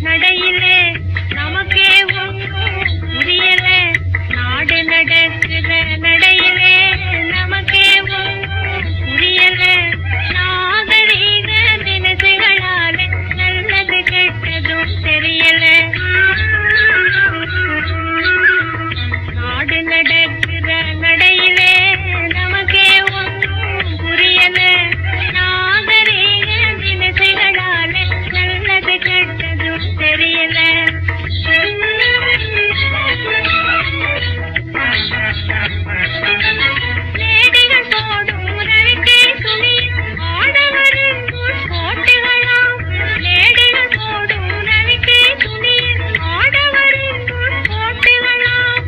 நடையிலே நமக்கே ஒன்றும் புரியல நாடு நடக்கிற நடையிலே நமக்கே ஒன்றும் புரியல நாகரீக தினசுகளால நல்லது கெட்டதும் தெரியல நாடு நடக்கிற நடையிலே நமக்கே ஒன்றும் புரியல நாகரீக தினசுகளால நல்லது கெட்டதும் தெரியல லேடிகள் போடும் ரவிக்கை துணி ஆடவரின் கோட்டுகளாம் லேடிகள் போடும் ரவிக்கை துணி ஆடவரின் கோட்டுகளாம்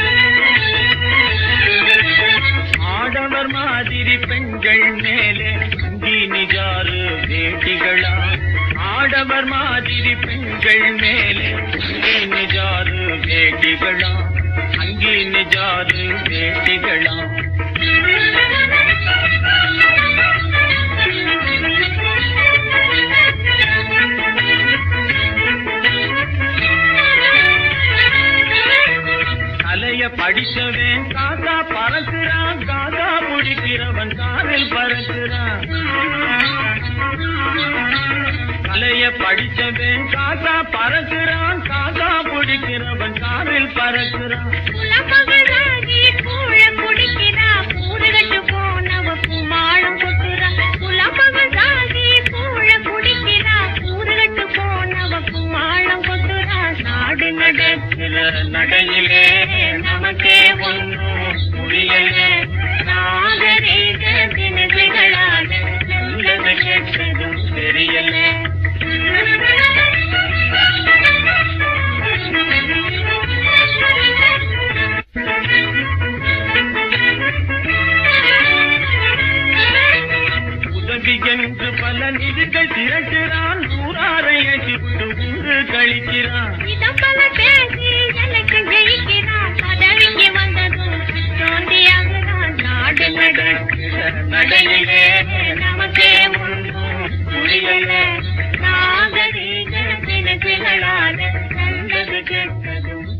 ஆடவர் மாதிரி பெண்கள் மேலே அங்கி நிஜாரு வேட்டிகளா ஆடவர் மாதிரி பெண்கள் மேலே அங்கி நிஜாரு வேட்டிகளா அங்கி நிஜாரு வேட்டிகளா தலைய படிச்சவன் காக்கா பறக்குறான் காக்கா பிடிக்கிறவன் காரில் பறக்குறான் தலைய படிச்சவன் காக்கா பறக்குறான் காக்கா பிடிக்கிறவன் காரில் பறக்குறான் குலமகளாகி கூழ குடிக்கிறா கூறுகட்டு போனவ குமாரம் கொட்டுறா குலமகளாகி கூழ குடிக்கிறா கூறுகட்டு போனவ குமாரம் கொட்டுறா நாடு நடக்கிற நடையிலே நமக்கே ஒன்றும் புரியல நாகரீக தினசுகளால நல்லது கெட்டதும் தெரியல உதவி என்று பல நிதிகள் திரட்டுறான் ஊராரை அடித்து உண்டு கழிக்கிறான் இதம்பல பேசி எனக்கு ஜெயிக்கிறான் பதவிக்கு வந்ததும் தோண்டியாகிறான் நாடு நடக்கிற நடையிலே நமக்கே ஒன்றும் புரியல நாகரீக தினசுகளால நல்லது கெட்டதும்